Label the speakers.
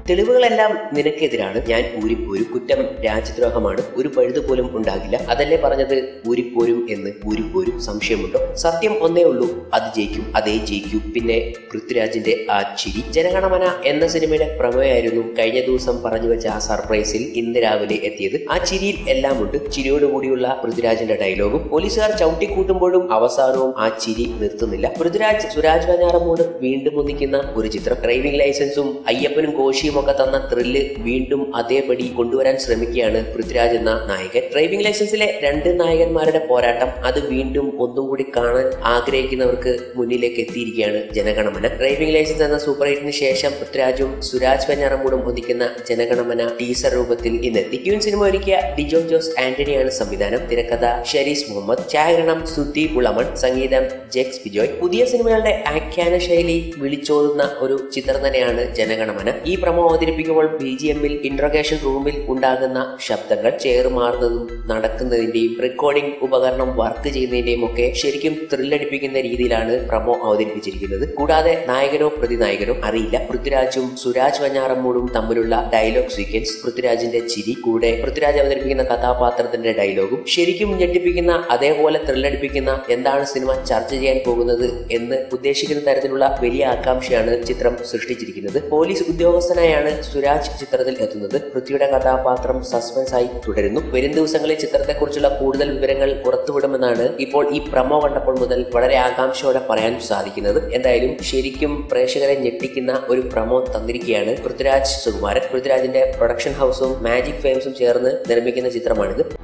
Speaker 1: തെളിവുകളെല്ലാം നിനക്കെതിരാണ് ഞാൻ ഊരിപ്പോരും കുറ്റം രാജ്യദ്രോഹമാണ് ഒരു പഴുത് പോലും ഉണ്ടാകില്ല അതല്ലേ പറഞ്ഞത് ഊരിപ്പോരും എന്ന് ഊരിപ്പോരും സംശയമുണ്ടോ സത്യം ഒന്നേ ഉള്ളൂ അത് ജയിക്കും അതേ ജയിക്കൂ പിന്നെ പൃഥ്വിരാജിന്റെ ആ ചിരി ജനഗണമന എന്ന സിനിമയുടെ പ്രമേയമായിരുന്നു കഴിഞ്ഞ ദിവസം പറഞ്ഞു വെച്ച ആ സർപ്രൈസിൽ ഇന്ന് രാവിലെ എത്തിയത് ആ ചിരിയിൽ എല്ലാം ഉണ്ട് ചിരിയോടുകൂടിയുള്ള പൃഥ്വിരാജിന്റെ ഡയലോഗും പോലീസുകാർ ചവിട്ടിക്കൂട്ടുമ്പോഴും അവസാനവും ആ ചിരി നിർത്തുന്നില്ല പൃഥ്വിരാജ് സുരാജ് വഞ്ഞാറമ്മോട് വീണ്ടും ഒന്നിക്കുന്ന ഒരു ചിത്രം ഡ്രൈവിംഗ് ലൈസൻസും അയ്യപ്പനും കോശിയും ഒക്കെ തന്ന ത്രില്ല് വീണ്ടും അതേപടി കൊണ്ടുവരാൻ ശ്രമിക്കുകയാണ് പൃഥ്വിരാജ് എന്ന നായകൻ ഡ്രൈവിംഗ് ലൈസൻസിലെ രണ്ട് നായകന്മാരുടെ പോരാട്ടം അത് വീണ്ടും ഒന്നും കൂടി കാണാൻ ആഗ്രഹിക്കുന്നവർക്ക് മുന്നിലേക്ക് എത്തിയിരിക്കുകയാണ് ജനഗണമന ഡ്രൈവിംഗ് ലൈസൻസ് എന്ന സൂപ്പർ ഹിറ്റിന് ശേഷം പൃഥ്വിരാജും സുരാജ് വെഞ്ഞാറമ്മൂടും ഒന്നിക്കുന്ന ജനഗണമന ടീസർ രൂപത്തിൽ ഇന്നെത്തി ക്യൂൻ സിനിമ ഒരുക്കിയ ഡിജോ ജോസ് ആന്റണിയാണ് സംവിധാനം തിരക്കഥ ഷരീസ് മുഹമ്മദ് ഛായാഗ്രഹണം സുധി ഉളമൺ സംഗീതം ജെക്സ് ബിജോയ് പുതിയ സിനിമകളുടെ ആഖ്യാന ശൈലി വിളിച്ചോതുന്ന ഒരു ചിത്രം തന്നെയാണ് ജനഗണമന ഈ പ്രമോ അവതരിപ്പിക്കുമ്പോൾ ബി ജി എമ്മിൽ ഇന്ററോഗേഷൻ റൂമിൽ ഉണ്ടാകുന്ന ശബ്ദങ്ങൾ ചേറുമാറുന്നതും നടക്കുന്നതിന്റെയും റെക്കോർഡിംഗ് ഉപകരണം വർക്ക് ചെയ്യുന്നതിന്റെയും ഒക്കെ ശരിക്കും ത്രില്ലടിപ്പിക്കുന്ന രീതിയിലാണ് പ്രമോ അവതരിപ്പിച്ചിരിക്കുന്നത് കൂടാതെ നായകനോ പ്രതിനായകനോ അറിയില്ല പൃഥ്വിരാജും സുരാജ് വഞ്ഞാറമ്മൂടും തമ്മിലുള്ള ഡയലോഗ് സീക്വൻസ് പൃഥ്വിരാജിന്റെ ചിരി കൂടെ പൃഥ്വിരാജ് അവതരിപ്പിക്കുന്ന കഥാപാത്രത്തിന്റെ ഡയലോഗും ശരിക്കും ഞെട്ടിപ്പിക്കുന്ന അതേപോലെ ത്രില്ലടിപ്പിക്കുന്ന എന്താണ് സിനിമ ചർച്ച ചെയ്യാൻ പോകുന്നത് എന്ന് ഉദ്ദേശിക്കുന്ന തരത്തിലുള്ള വലിയ ആകാംക്ഷയാണ് ചിത്രം സൃഷ്ടിച്ചിരിക്കുന്നത് പോലീസ് ഉദ്യോഗസ്ഥനായാണ് സുരാജ് ചിത്രത്തിൽ എത്തുന്നത് പൃഥ്വിയുടെ കഥാപാത്രം സസ്പെൻസ് ആയി തുടരുന്നു വരും ദിവസങ്ങളിൽ ചിത്രത്തെക്കുറിച്ചുള്ള കൂടുതൽ വിവരങ്ങൾ പുറത്തുവിടുമെന്നാണ് ഇപ്പോൾ ഈ പ്രമോ കണ്ടപ്പോൾ മുതൽ വളരെ ആകാംക്ഷയോടെ പറയാൻ സാധിക്കുന്നത് എന്തായാലും ശരിക്കും പ്രേക്ഷകരെ ഞെട്ടിക്കുന്ന ഒരു പ്രമോ തന്നിരിക്കുകയാണ് പൃഥ്വിരാജ് സുകുമാരൻ പൃഥ്വിരാജിന്റെ പ്രൊഡക്ഷൻ ഹൗസും മാജിക് ഫെയിംസും ചേർന്ന് നിർമ്മിക്കുന്ന ചിത്രമാണിത്